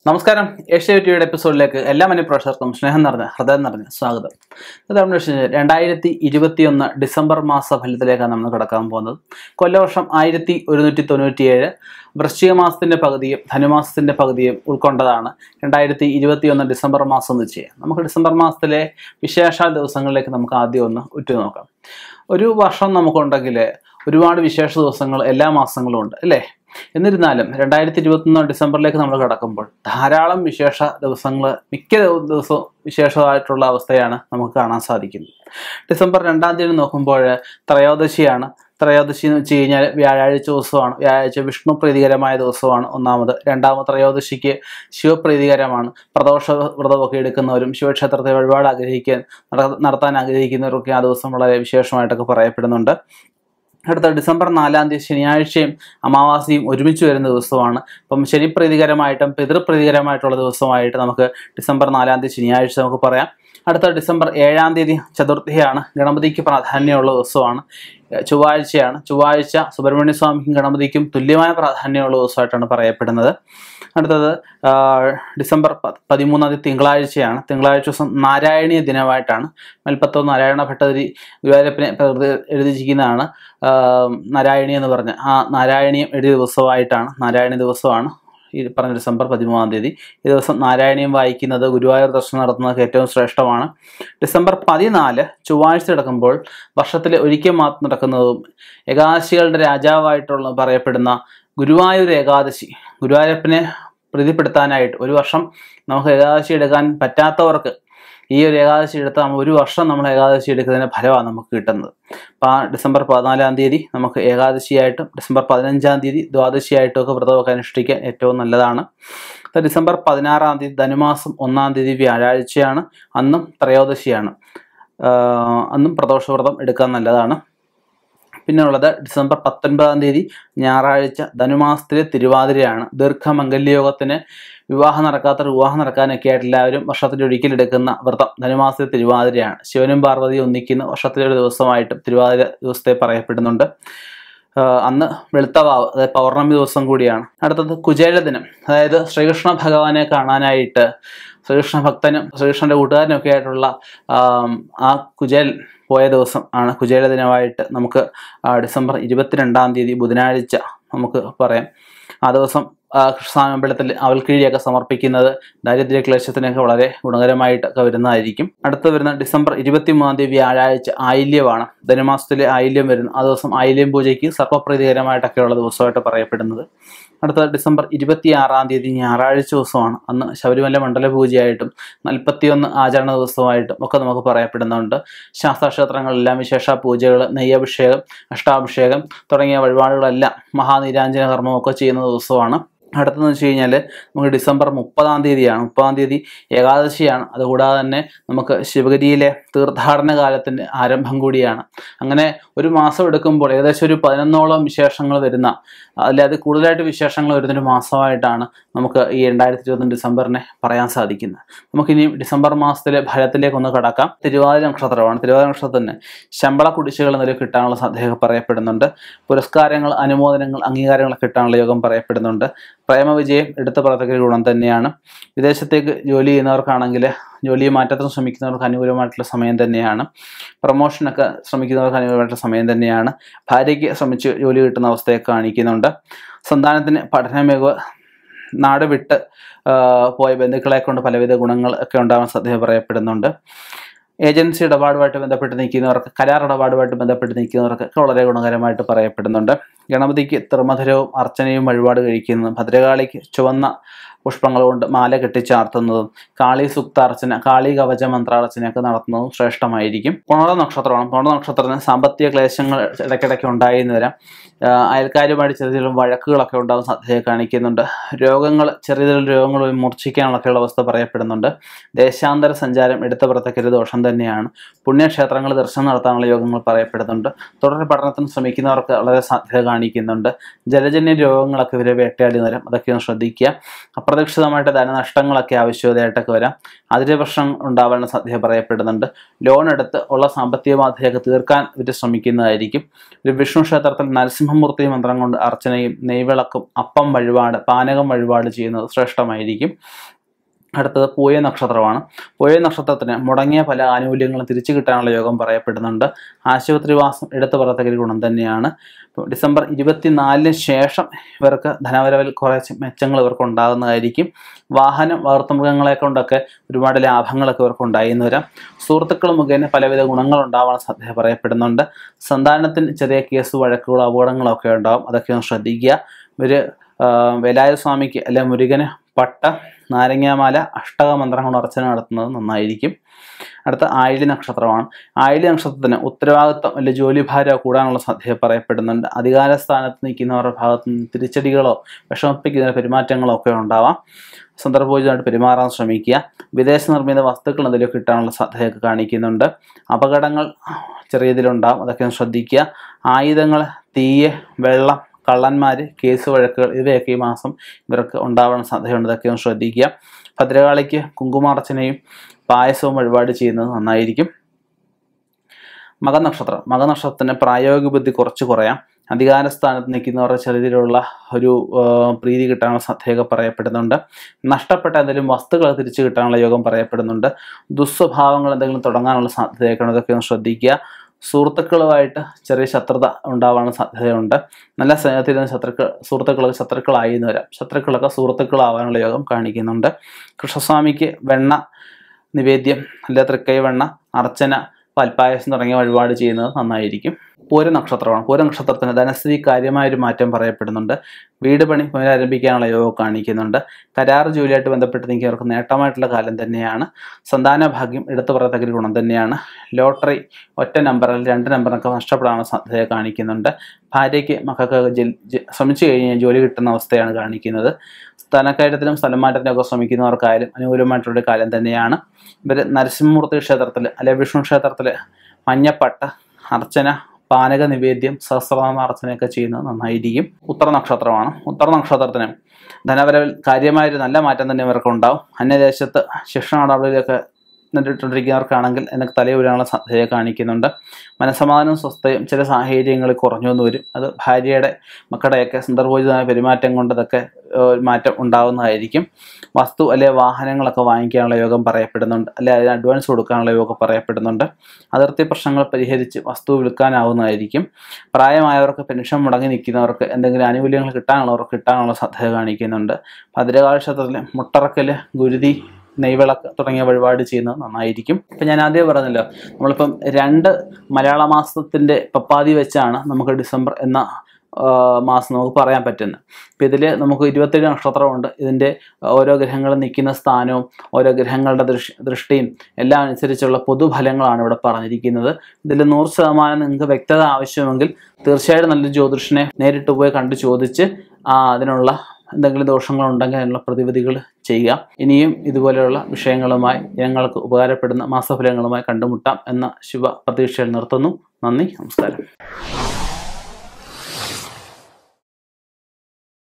നമസ്കാരം ഏഷ്യ ടിവിയുടെ എപ്പിസോഡിലേക്ക് എല്ലാ മനഃപ്രേക്ഷകർക്കും സ്നേഹം നിറഞ്ഞ ഹൃദയം നിറഞ്ഞ സ്വാഗതം ഇത് നമ്മൾ രണ്ടായിരത്തി ഇരുപത്തിയൊന്ന് ഡിസംബർ മാസ ഫലത്തിലേക്കാണ് നമ്മൾ കിടക്കാൻ പോകുന്നത് കൊല്ലവർഷം ആയിരത്തി ഒരുന്നൂറ്റി തൊണ്ണൂറ്റിയേഴ് വൃശ്ചിക മാസത്തിൻ്റെ പകുതിയും ധനുമാസത്തിൻ്റെ പകുതിയും ഉൾക്കൊണ്ടതാണ് രണ്ടായിരത്തി ഇരുപത്തിയൊന്ന് ഡിസംബർ മാസം എന്ന് ചെയ്യാം നമുക്ക് ഡിസംബർ മാസത്തിലെ വിശേഷ ദിവസങ്ങളിലേക്ക് നമുക്ക് ആദ്യം ഒന്ന് ഉറ്റുനോക്കാം ഒരു വർഷം നമുക്കുണ്ടെങ്കിൽ ഒരുപാട് വിശേഷ ദിവസങ്ങൾ എല്ലാ മാസങ്ങളും ഉണ്ട് അല്ലേ എന്നിരുന്നാലും രണ്ടായിരത്തി ഇരുപത്തൊന്ന് ഡിസംബറിലേക്ക് നമ്മൾ കടക്കുമ്പോൾ ധാരാളം വിശേഷ ദിവസങ്ങൾ മിക്ക ദിവ- ദിവസവും വിശേഷമായിട്ടുള്ള അവസ്ഥയാണ് നമുക്ക് കാണാൻ സാധിക്കുന്നത് ഡിസംബർ രണ്ടാം തീയതി നോക്കുമ്പോൾ ത്രയോദശിയാണ് ത്രയോദശി എന്ന് വെച്ച് കഴിഞ്ഞാൽ വ്യാഴാഴ്ച ദിവസമാണ് വ്യാഴാഴ്ച വിഷ്ണു പ്രീതികരമായ ദിവസമാണ് ഒന്നാമത് രണ്ടാമത് ത്രയോദശിക്ക് ശിവപ്രീതികരമാണ് പ്രദോഷ വ്രതമൊക്കെ എടുക്കുന്നവരും ശിവക്ഷേത്രത്തെ വഴിപാട് ആഗ്രഹിക്കാൻ നട- നടത്താൻ ആഗ്രഹിക്കുന്നവരൊക്കെ ആ ദിവസം വളരെ വിശേഷമായിട്ടൊക്കെ പറയപ്പെടുന്നുണ്ട് അടുത്ത ഡിസംബർ നാലാം തീയതി ശനിയാഴ്ചയും അമാവാസിയും ഒരുമിച്ച് വരുന്ന ദിവസമാണ് അപ്പം ശനിപ്രീതികരമായിട്ടും പിതൃപ്രീതികരമായിട്ടുള്ള ദിവസമായിട്ട് നമുക്ക് ഡിസംബർ നാലാം തീയതി ശനിയാഴ്ച നമുക്ക് പറയാം അടുത്ത ഡിസംബർ ഏഴാം തീയതി ചതുർത്ഥിയാണ് ഗണപതിക്ക് പ്രാധാന്യമുള്ള ദിവസമാണ് ഏഹ് ചൊവ്വാഴ്ചയാണ് ചൊവ്വാഴ്ച സുബ്രഹ്മണ്യ സ്വാമിക്കും ഗണപതിക്കും തുല്യമായ പ്രാധാന്യമുള്ള ദിവസമായിട്ടാണ് പറയപ്പെടുന്നത് അടുത്തത് ആ, ഡിസംബർ പ- പതിമൂന്നാം തീയതി തിങ്കളാഴ്ചയാണ് തിങ്കളാഴ്ച ദിവസം നാരായണീയ ദിനമായിട്ടാണ് മേൽപ്പത്തോ നാരായണ ഭട്ടതിരി ഗുരുവായൂരപ്പനെ പ്രകൃതി എഴുതിയിരിക്കുന്നതാണ് ആ, നാരായണി എന്ന് പറഞ്ഞ ആ നാരായണീയം എഴുതിയ ദിവസമായിട്ടാണ് നാരായണി ദിവസമാണ് ഈ പറഞ്ഞ ഡിസംബർ പതിമൂന്നാം തീയതി ഈ ദിവസം നാരായണീയം വായിക്കുന്നത് ഗുരുവായൂർ ദർശനം നടത്തുന്നത് ഏറ്റവും ശ്രേഷ്ഠമാണ് ഡിസംബർ പതിനാല് ചൊവ്വാഴ്ച നടക്കുമ്പോൾ വർഷത്തിൽ ഒരിക്കൽ മാത്രം നടക്കുന്നതും ഏകാദശികളുടെ രാജാവായിട്ടുള്ള പറയപ്പെടുന്ന ഗുരുവായൂർ ഏകാദശി ഗുരുവായൂരപ്പനെ പ്രീതിപ്പെടുത്താനായിട്ട് ഒരു വർഷം നമുക്ക് ഏകാദശി എടുക്കാൻ പറ്റാത്തവർക്ക് ഈ ഒരു ഏകാദശി എടുത്താൽ ഒരു വർഷം നമ്മൾ ഏകാദശി എടുക്കുന്നതിന് ഫലമാണ് നമുക്ക് കിട്ടുന്നത് അപ്പോൾ ആ ഡിസംബർ പതിനാലാം തീയതി നമുക്ക് ഏകാദശിയായിട്ടും ഡിസംബർ പതിനഞ്ചാം തീയതി ദ്വാദശിയായിട്ടും ഒക്കെ വ്രതമൊക്കെ അനുഷ്ഠിക്കാൻ ഏറ്റവും നല്ലതാണ് അപ്പോൾ ഡിസംബർ പതിനാറാം തീയതി ധനുമാസം ഒന്നാം തീയതി വ്യാഴാഴ്ചയാണ് അന്നും ത്രയോദശിയാണ് ആഹ് അന്നും പ്രദോഷവ്രതം എടുക്കാൻ നല്ലതാണ് പിന്നെ ഉള്ളത് ഡിസംബർ പത്തൊൻപതാം തീയതി ഞായറാഴ്ച ധനുമാസത്തിലെ തിരുവാതിരയാണ് ദീർഘമംഗല്യയോഗത്തിന് വിവാഹം നടക്കാത്ത വിവാഹം നടക്കാനൊക്കെ ആയിട്ട് എല്ലാവരും വർഷത്തിൽ ഒരിക്കൽ എടുക്കുന്ന വ്രതം ധനുമാസത്തിലെ തിരുവാതിരയാണ് ശിവനും പാർവതിയും ഒന്നിക്കുന്ന വർഷത്തിലെ ഒരു ദിവസമായിട്ടും തിരുവാതിര ദിവസത്തെ പറയപ്പെടുന്നുണ്ട് ആഹ് അന്ന് വെളുത്തവാവ് അതായത് പൗർണമി ദിവസം കൂടിയാണ് അടുത്തത് കുചേല ദിനം അതായത് ശ്രീകൃഷ്ണ ഭഗവാനെ കാണാനായിട്ട് ശ്രീകൃഷ്ണ ഭക്തനും ശ്രീകൃഷ്ണന്റെ കൂട്ടുകാരനും ഒക്കെ ആയിട്ടുള്ള ആം, ആ കുചേൽ പോയ ദിവസം ആണ് കുചേല ദിനമായിട്ട് നമുക്ക് ആ, ഡിസംബർ ഇരുപത്തിരണ്ടാം തീയതി ബുധനാഴ്ച നമുക്ക് പറയാം ആ ദിവസം ആ, കൃഷ്ണാമ്പലത്തിൽ അവൽക്കിഴിയൊക്കെ സമർപ്പിക്കുന്നത് ദാരിദ്ര്യ ക്ലേശത്തിനൊക്കെ വളരെ ഗുണകരമായിട്ടൊക്കെ വരുന്നതായിരിക്കും അടുത്ത് വരുന്ന ഡിസംബർ ഇരുപത്തി മൂന്നാം തീയതി വ്യാഴാഴ്ച ആയില്യമാണ് ധനുമാസത്തിലെ ആയില്യം വരുന്നു ആ ദിവസം ആയില്യം പൂജയ്ക്ക് സർപ്പപ്രീതികരമായിട്ടൊക്കെയുള്ള ദിവസമായിട്ട് പറയപ്പെടുന്നത് അടുത്ത ഡിസംബർ ഇരുപത്തി ആറാം തീയതി ഞായറാഴ്ച ദിവസമാണ് അന്ന് ശബരിമല മണ്ഡല പൂജയായിട്ടും നാൽപ്പത്തിയൊന്ന് ആചരണ ദിവസമായിട്ടും ഒക്കെ നമുക്ക് പറയപ്പെടുന്നുണ്ട് ശാസ്താക്ഷേത്രങ്ങളെല്ലാം വിശേഷ പൂജകൾ നെയ്യഭിഷേകം അഷ്ടാഭിഷേകം തുടങ്ങിയ വഴിപാടുകളെല്ലാം മഹാനിരാഞ്ജന കർമ്മമൊക്കെ ചെയ്യുന്ന ദിവസമാണ് അടുത്തതെന്ന് വെച്ച് കഴിഞ്ഞാൽ നമുക്ക് ഡിസംബർ മുപ്പതാം തീയതിയാണ് മുപ്പതാം തീയതി ഏകാദശിയാണ് അതുകൂടാതെ തന്നെ നമുക്ക് ശിവഗിരിയിലെ തീർത്ഥാടന കാലത്തിൻ്റെ ആരംഭം കൂടിയാണ് അങ്ങനെ ഒരു മാസം എടുക്കുമ്പോൾ ഏകദേശം ഒരു പതിനൊന്നോളം വിശേഷങ്ങൾ വരുന്ന അല്ലാതെ കൂടുതലായിട്ട് വിശേഷങ്ങൾ വരുന്നൊരു മാസമായിട്ടാണ് നമുക്ക് ഈ രണ്ടായിരത്തി ഇരുപത്തൊന്ന് ഡിസംബറിനെ പറയാൻ സാധിക്കുന്നത് നമുക്കിനി ഡിസംബർ മാസത്തിലെ ഫലത്തിലേക്ക് ഒന്ന് കടക്കാം തിരുവാതിര നക്ഷത്രമാണ് തിരുവാതിര നക്ഷത്രത്തിന് ശമ്പള കുടിശ്ശികൾ എന്നൊരു കിട്ടാനുള്ള സാധ്യത പറയപ്പെടുന്നുണ്ട് പുരസ്കാരങ്ങൾ അനുമോദനങ്ങൾ അംഗീകാരങ്ങളൊക്കെ കിട്ടാനുള്ള യോഗം പറയപ്പെടുന്നുണ്ട് പ്രേമവിജയം എടുത്ത പ്രവർത്തക ഗുണം തന്നെയാണ് വിദേശത്തേക്ക് ജോലി ചെയ്യുന്നവർക്കാണെങ്കിൽ ജോലി മാറ്റത്തിന് ശ്രമിക്കുന്നവർക്ക് അനുകൂലമായിട്ടുള്ള സമയം തന്നെയാണ് പ്രൊമോഷനൊക്കെ ശ്രമിക്കുന്നവർക്ക് അനുകൂലമായിട്ടുള്ള സമയം തന്നെയാണ് ഭാര്യയ്ക്ക് ശ്രമിച്ച് ജോലി കിട്ടുന്ന അവസ്ഥയെ കാണിക്കുന്നുണ്ട് സന്താനത്തിന് പഠന മികവ് നാട് വിട്ട് ആ, പോയ ബന്ധുക്കളെ കൊണ്ട് പലവിധ ഗുണങ്ങൾ ഒക്കെ ഉണ്ടാവാൻ സാധ്യത പറയപ്പെടുന്നുണ്ട് ഏജൻസി ഇടപാടുമായിട്ട് ബന്ധപ്പെട്ട് നിൽക്കുന്നവർക്ക് കരാർ ഇടപാടുമായിട്ട് ബന്ധപ്പെട്ട് നിൽക്കുന്നവർക്ക് ഒക്കെ വളരെ ഗുണകരമായിട്ട് പറയപ്പെടുന്നുണ്ട് ഗണപതിക്ക് ത്രിമധുരവും അർച്ചനയും വഴിപാട് കഴിക്കുന്നതും ഭദ്രകാളിക്ക് ചുവന്ന പുഷ്പങ്ങൾ കൊണ്ട് മാല കെട്ടിച്ചാർത്തുന്നതും കാളി സുക്താർച്ചന കാളി കവച മന്ത്രാർച്ചനയൊക്കെ നടത്തുന്നതും ശ്രേഷ്ഠമായിരിക്കും പുണർ നക്ഷത്രമാണ് പുണർ നക്ഷത്രത്തിന് സാമ്പത്തിക ക്ലേശങ്ങൾ ഇടയ്ക്കിടയ്ക്ക് ഉണ്ടായെന്ന് വരാം ആഹ് അയൽക്കാരുമായിട്ട് ചെറിയ ചെറിയ വഴക്കുകളൊക്കെ ഉണ്ടാകുന്ന സാധ്യത കാണിക്കുന്നുണ്ട് രോഗങ്ങൾ ചെറിയ ചെറിയ രോഗങ്ങൾ മൂർച്ഛിക്കാനൊക്കെയുള്ള അവസ്ഥ പറയപ്പെടുന്നുണ്ട് ദേശാന്തര സഞ്ചാരം എടുത്ത പുറത്തേക്കൊരു ദോഷം തന്നെയാണ് പുണ്യക്ഷേത്രങ്ങൾ ദർശനം നടത്താനുള്ള യോഗങ്ങൾ പറയപ്പെടുന്നുണ്ട് തുടർ പഠനത്തിന് ശ്രമിക്കുന്നവർക്ക് വളരെ സാധ്യത കാണിക്കുന്നുണ്ട് ജലജന്യ രോഗങ്ങളൊക്കെ ഇവരെ വേട്ടയാടി വരാം അതൊക്കെ ഒന്ന് ശ്രദ്ധിക്കുക അപ്രതീക്ഷിതമായിട്ട് ധനനഷ്ടങ്ങളൊക്കെ ആവശ്യകതയായിട്ടൊക്കെ വരാം അതിൻ്റെ പ്രശ്നം ഉണ്ടാവാനുള്ള സാധ്യത പറയപ്പെടുന്നുണ്ട് ലോൺ എടുത്ത് ഉള്ള സാമ്പത്തിക ബാധ്യതയൊക്കെ തീർക്കാൻ ഇവർ ശ്രമിക്കുന്നതായിരിക്കും ഒരു വിഷ്ണു ക്ഷേത്രത്തിൽ നരസിംഹമൂർത്തി മന്ത്രം കൊണ്ട് അർച്ചനയും നെയ്വിളക്കും അപ്പം വഴിപാട് പാനകം വഴിപാട് ചെയ്യുന്നത് ശ്രേഷ്ഠമായിരിക്കും അടുത്തത് പൂയ നക്ഷത്രമാണ് പൂയ നക്ഷത്രത്തിന് മുടങ്ങിയ പല ആനുകൂല്യങ്ങളും തിരിച്ചു കിട്ടാനുള്ള യോഗം പറയപ്പെടുന്നുണ്ട് ആശുപത്രിവാസം എടുത്തു പറയത്തക്ക ഗുണം തന്നെയാണ് ഇപ്പോൾ ഡിസംബർ ഇരുപത്തിനാലിന് ശേഷം ഇവർക്ക് ധനവരവിൽ കുറച്ച് മെച്ചങ്ങൾ ഇവർക്ക് ഉണ്ടാകുന്നതായിരിക്കും വാഹനം വളർത്തുമൃഗങ്ങളെ കൊണ്ടൊക്കെ ഒരുപാട് ലാഭങ്ങളൊക്കെ ഇവർക്ക് ഉണ്ടായിന്ന് വരാം സുഹൃത്തുക്കൾ മുഖേന പലവിധ ഗുണങ്ങൾ ഉണ്ടാവാൻ സാധ്യത പറയപ്പെടുന്നുണ്ട് സന്താനത്തിന് ചെറിയ കേസ് വഴക്കുകളോ അപകടങ്ങളോ ഒക്കെ ഉണ്ടാവും അതൊക്കെ ഒന്ന് ശ്രദ്ധിക്കുക ഒരു വേലായ സ്വാമിക്ക് അല്ലെ മുരുകന് പട്ട നാരങ്ങാമാല അഷ്ടക മന്ത്രങ്ങൾ അർച്ചന നടത്തുന്നത് നന്നായിരിക്കും അടുത്ത ആയില്യ നക്ഷത്രമാണ് ആയില്യ നക്ഷത്രത്തിന് ഉത്തരവാദിത്വം അല്ലെങ്കിൽ ജോലിഭാരം കൂടാനുള്ള സാധ്യത പറയപ്പെടുന്നുണ്ട് അധികാര സ്ഥാനത്ത് നിൽക്കുന്നവരുടെ ഭാഗത്ത് നിന്ന് തിരിച്ചടികളോ വിഷമിപ്പിക്കുന്ന പെരുമാറ്റങ്ങളോ ഒക്കെ ഉണ്ടാവാം സന്ദർഭോചിതമായിട്ട് പെരുമാറാൻ ശ്രമിക്കുക വിദേശ നിർമ്മിത വസ്തുക്കൾ എന്തെങ്കിലും കിട്ടാനുള്ള സാധ്യതയൊക്കെ കാണിക്കുന്നുണ്ട് അപകടങ്ങൾ ചെറിയ ഇതിലുണ്ടാവും അതൊക്കെ ഒന്ന് ശ്രദ്ധിക്കുക ആയുധങ്ങൾ തീയ് വെള്ളം കള്ളന്മാർ കേസ് വഴക്കുകൾ ഇവയൊക്കെ ഈ മാസം ഇവർക്ക് ഉണ്ടാവാൻ സാധ്യതയുണ്ട് ഇതൊക്കെ ഒന്ന് ശ്രദ്ധിക്കുക ഭദ്രകാളിക്ക് കുങ്കുമാർച്ചനയും പായസവും വഴിപാട് ചെയ്യുന്നത് നന്നായിരിക്കും മകനക്ഷത്രം മകനക്ഷത്രത്തിന് പ്രായോഗിക ബുദ്ധി കുറച്ച് കുറയാം അധികാര സ്ഥാനത്ത് നിൽക്കുന്നവരുടെ ചെറിയതിലുള്ള ഒരു ആ, പ്രീതി കിട്ടാനുള്ള സാധ്യതയൊക്കെ പറയപ്പെടുന്നുണ്ട് നഷ്ടപ്പെട്ട എന്തെങ്കിലും വസ്തുക്കൾ തിരിച്ചു കിട്ടാനുള്ള യോഗം പറയപ്പെടുന്നുണ്ട് ദുസ്വഭാവങ്ങൾ എന്തെങ്കിലും തുടങ്ങാനുള്ള സാധ്യതയൊക്കെ ഉണ്ട് ഇതൊക്കെ ഒന്ന് ശ്രദ്ധിക്കുക സുഹൃത്തുക്കളുമായിട്ട് ചെറിയ ശത്രുത ഉണ്ടാവാനുള്ള സാധ്യതയുണ്ട് നല്ല സ്നേഹത്തിരുന്ന ശത്രുക്കൾ സുഹൃത്തുക്കളൊക്കെ ശത്രുക്കളായി എന്ന് വരാം ശത്രുക്കളൊക്കെ സുഹൃത്തുക്കളാവാനുള്ള യോഗം കാണിക്കുന്നുണ്ട് കൃഷ്ണസ്വാമിക്ക് വെണ്ണ നിവേദ്യം അല്ലെ തൃക്കൈ വെണ്ണ അർച്ചന പൽപ്പായസം തുടങ്ങിയ വഴിപാട് ചെയ്യുന്നത് നന്നായിരിക്കും പൂര നക്ഷത്രമാണ് പൂര നക്ഷത്രത്തിന് ധനസ്ഥിതി കാര്യമായൊരു മാറ്റം പറയപ്പെടുന്നുണ്ട് വീട് പണി പുനരാരംഭിക്കാനുള്ള യോഗം കാണിക്കുന്നുണ്ട് കരാർ ജോലിയായിട്ട് ബന്ധപ്പെട്ട് നിൽക്കുന്നവർക്ക് നേട്ടമായിട്ടുള്ള കാലം തന്നെയാണ് സന്താന ഭാഗ്യം എടുത്തു പറയത്തക്ക ഒരു ഗുണം തന്നെയാണ് ലോട്ടറി ഒറ്റ നമ്പറിൽ രണ്ട് നമ്പറിനൊക്കെ നഷ്ടപ്പെടാനുള്ള സാധ്യത കാണിക്കുന്നുണ്ട് ഭാര്യയ്ക്ക് മക്കൾക്ക് ജൽ- ജ- ശ്രമിച്ചു കഴിഞ്ഞാൽ ജോലി കിട്ടുന്ന അവസ്ഥയാണ് കാണിക്കുന്നത് സ്ഥാനക്കയറ്റത്തിനും സ്ഥലമാറ്റത്തിനും ഒക്കെ ശ്രമിക്കുന്നവർക്കായാലും അനുകൂലമായിട്ടുള്ള കാലം തന്നെയാണ് ഇവർ നരസിംഹമൂർത്തി ക്ഷേത്രത്തിൽ അല്ലെ വിഷ്ണു ക്ഷേത്രത്തിൽ മഞ്ഞപ്പട്ട അർച്ചന പാനക നിവേദ്യം സഹസ്രനാമ അർച്ചനയൊക്കെ ചെയ്യുന്നത് നന്നായിരിക്കും ഉത്തര നക്ഷത്രമാണ് ഉത്തര നക്ഷത്രത്തിന് ധനവരവിൽ കാര്യമായൊരു നല്ല മാറ്റം തന്നെ ഇവർക്ക് ഉണ്ടാവും അന്യദേശത്ത് ശിക്ഷണ നടപടിയിലൊക്കെ നിന്നിട്ടുകൊണ്ടിരിക്കുന്നവർക്കാണെങ്കിൽ എനിക്ക് തലയൂരാനുള്ള സാധ്യത കാണിക്കുന്നുണ്ട് മനസ്സമാധാനവും സ്വസ്ഥയും ചില സാഹചര്യങ്ങളിൽ കുറഞ്ഞു എന്ന് വരും അത് ഭാര്യയുടെ മക്കളുടെയൊക്കെ സന്ദർഭോചിതമായ പെരുമാറ്റം കൊണ്ട് ഇതൊക്കെ ഏഹ്, ഒരു മാറ്റം ഉണ്ടാകുന്നതായിരിക്കും വസ്തു അല്ലെ വാഹനങ്ങളൊക്കെ വാങ്ങിക്കാനുള്ള യോഗം പറയപ്പെടുന്നുണ്ട് അല്ലെ അതിന് അഡ്വാൻസ് കൊടുക്കാനുള്ള യോഗം പറയപ്പെടുന്നുണ്ട് അതിർത്തി പ്രശ്നങ്ങൾ പരിഹരിച്ച് വസ്തു വിൽക്കാനാവുന്നതായിരിക്കും പ്രായമായവർക്ക് പെൻഷൻ മുടങ്ങി നിൽക്കുന്നവർക്ക് എന്തെങ്കിലും ആനുകൂല്യങ്ങൾ കിട്ടാനുള്ളവർക്ക് കിട്ടാനുള്ള സാധ്യത കാണിക്കുന്നുണ്ട് ഭദ്രകാള ക്ഷേത്രത്തിൽ മുട്ടറക്കൽ ഗുരുതി നെയ്വിളക്ക് തുടങ്ങിയ വഴിപാട് ചെയ്യുന്നത് നന്നായിരിക്കും ഇപ്പം ഞാൻ ആദ്യം പറഞ്ഞല്ലോ നമ്മളിപ്പം രണ്ട് മലയാള മാസത്തിൻ്റെ പപ്പാതി വെച്ചാണ് നമുക്ക് ഡിസംബർ എന്ന ആ, മാസം നമുക്ക് പറയാൻ പറ്റുന്നത് ഇപ്പം ഇതിൽ നമുക്ക് ഇരുപത്തേഴ് നക്ഷത്രമുണ്ട് ഇതിൻ്റെ ഓരോ ഗ്രഹങ്ങളും നിൽക്കുന്ന സ്ഥാനവും ഓരോ ഗ്രഹങ്ങളുടെ ദൃഷ് ദൃഷ്ടിയും എല്ലാം അനുസരിച്ചുള്ള പൊതുഫലങ്ങളാണ് ഇവിടെ പറഞ്ഞിരിക്കുന്നത് ഇതിൽ നൂറ് ശതമാനം നിങ്ങൾക്ക് വ്യക്തത ആവശ്യമെങ്കിൽ തീർച്ചയായിട്ടും നല്ലൊരു ജ്യോതിഷനെ നേരിട്ട് പോയി കണ്ട് ചോദിച്ച് ആ അതിനുള്ള എന്തെങ്കിലും ദോഷങ്ങളുണ്ടെങ്കിൽ അതിനുള്ള പ്രതിവിധികൾ ചെയ്യുക ഇനിയും ഇതുപോലെയുള്ള വിഷയങ്ങളുമായി ഞങ്ങൾക്ക് ഉപകാരപ്പെടുന്ന മാസഫലങ്ങളുമായി കണ്ടുമുട്ടാം എന്ന ശുഭ പ്രതീക്ഷയിൽ നിർത്തുന്നു നന്ദി നമസ്കാരം